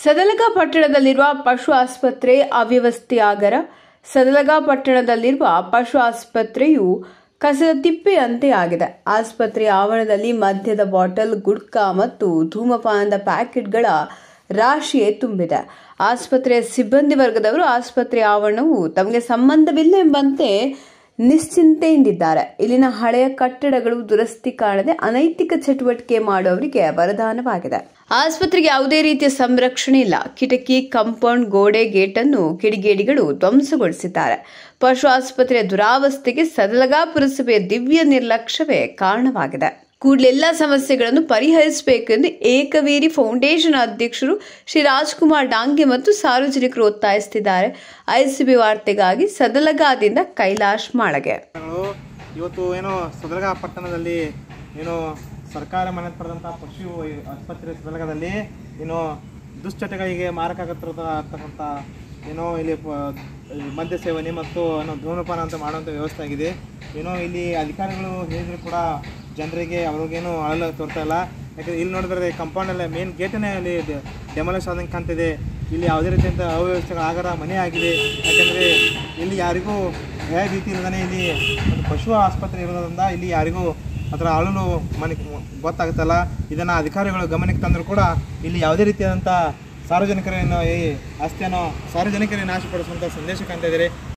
ಸದಲಗ ಪಟ್ಟಣದಲ್ಲಿರುವ ಪಶು ಆಸ್ಪತ್ರೆ ಅವ್ಯವಸ್ಥೆಯಾಗರ ಸದಲಗ ಪಟ್ಟಣದಲ್ಲಿರುವ ಪಶು ಆಸ್ಪತ್ರೆಯು ಕಸದ ತಿಪ್ಪೆಯಂತೆ ಆಗಿದೆ ಆಸ್ಪತ್ರೆಯ ಆವರಣದಲ್ಲಿ ಮದ್ಯದ ಬಾಟಲ್ ಗುಡ್ಕಾ ಮತ್ತು ಧೂಮಪಾನದ ಪ್ಯಾಕೆಟ್ಗಳ ರಾಶಿಯೇ ತುಂಬಿದೆ ಆಸ್ಪತ್ರೆಯ ಸಿಬ್ಬಂದಿ ವರ್ಗದವರು ಆಸ್ಪತ್ರೆಯ ಆವರಣವು ತಮಗೆ ಸಂಬಂಧವಿಲ್ಲ ಎಂಬಂತೆ ನಿಶ್ಚಿಂತೆಯಿಂದಿದ್ದಾರೆ ಇಲ್ಲಿನ ಹಳೆಯ ಕಟ್ಟಡಗಳು ದುರಸ್ತಿ ಕಾಣದೆ ಅನೈತಿಕ ಚಟುವಟಿಕೆ ಮಾಡುವವರಿಗೆ ವರದಾನವಾಗಿದೆ ಆಸ್ಪತ್ರೆಗೆ ಯಾವುದೇ ರೀತಿಯ ಸಂರಕ್ಷಣೆ ಇಲ್ಲ ಕಿಟಕಿ ಕಾಂಪೌಂಡ್ ಗೋಡೆ ಗೇಟನ್ನು ಕಿಡಿಗೇಡಿಗಳು ಧ್ವಂಸಗೊಳಿಸಿದ್ದಾರೆ ಪಶು ಆಸ್ಪತ್ರೆಯ ದುರಾವಸ್ಥೆಗೆ ಸದಲಗಾ ಪುರಸಭೆಯ ದಿವ್ಯ ನಿರ್ಲಕ್ಷ್ಯವೇ ಕಾರಣವಾಗಿದೆ ಕೂಡಲೇ ಎಲ್ಲ ಸಮಸ್ಯೆಗಳನ್ನು ಪರಿಹರಿಸಬೇಕು ಎಂದು ಏಕವೀರಿ ಫೌಂಡೇಶನ್ ಅಧ್ಯಕ್ಷರು ಶ್ರೀ ರಾಜ್ಕುಮಾರ್ ಡಾಂಗೆ ಮತ್ತು ಸಾರ್ವಜನಿಕರು ಒತ್ತಾಯಿಸುತ್ತಿದ್ದಾರೆ ಐಸಿಬಿ ವಾರ್ತೆಗಾಗಿ ಸದಲಗಾದಿಂದ ಕೈಲಾಶ್ ಮಾಳಗೆ ಗಳು ಇವತ್ತು ಏನೋ ಸದಲಗ ಪಟ್ಟಣದಲ್ಲಿ ಏನು ಸರ್ಕಾರ ಮನೆ ಪಡೆದಂಥ ಪಶು ಆಸ್ಪತ್ರೆ ಸದಲಗದಲ್ಲಿ ಏನು ದುಶ್ಚಟಗಳಿಗೆ ಮಾರಕ ಆಗ್ತಕ್ಕಂಥ ಏನೋ ಇಲ್ಲಿ ಪ- ಈ ಮದ್ಯ ಸೇವನೆ ಮತ್ತು ಏನೋ ಧೂಮಪಾನ ಅಂತ ಮಾಡುವಂಥ ವ್ಯವಸ್ಥೆ ಆಗಿದೆ ಏನೋ ಇಲ್ಲಿ ಅಧಿಕಾರಿಗಳು ಹೇಳಿದ್ರು ಕೂಡ ಜನರಿಗೆ ಅವ್ರಿಗೇನು ಅಳಲು ತೋರ್ತಾ ಇಲ್ಲ ಯಾಕಂದ್ರೆ ಇಲ್ಲಿ ನೋಡಿದ್ರೆ ಕಾಂಪೌಂಡಲ್ಲೇ ಮೇನ್ ಗೇಟನೇ ಅಲ್ಲಿ ಡೆಮಾಲಿಷ್ ಆದಂಗೆ ಕಾಣ್ತಿದೆ ಇಲ್ಲಿ ಯಾವುದೇ ರೀತಿಯಂಥ ಅವ್ಯವಸ್ಥೆಗಳು ಆಗರ ಮನೆ ಆಗಿದೆ ಯಾಕಂದರೆ ಇಲ್ಲಿ ಯಾರಿಗೂ ಭಯ ಭೀತಿ ಇಲ್ಲದೇ ಇಲ್ಲಿ ಒಂದು ಪಶು ಆಸ್ಪತ್ರೆ ಇರೋದ್ರಿಂದ ಇಲ್ಲಿ ಯಾರಿಗೂ ಅದರ ಅಳಲು ಮನೆ ಗೊತ್ತಾಗುತ್ತಲ್ಲ ಇದನ್ನು ಅಧಿಕಾರಿಗಳು ಗಮನಕ್ಕೆ ತಂದರೂ ಕೂಡ ಇಲ್ಲಿ ಯಾವುದೇ ರೀತಿಯಾದಂಥ ಸಾರ್ವಜನಿಕರನ್ನು ಈ ಆಸ್ತಿಯನ್ನು ಸಾರ್ವಜನಿಕರಿಗೆ ನಾಶಪಡಿಸುವಂಥ ಸಂದೇಶ ಕಾಣ್ತಾ ಇದ್ದಾರೆ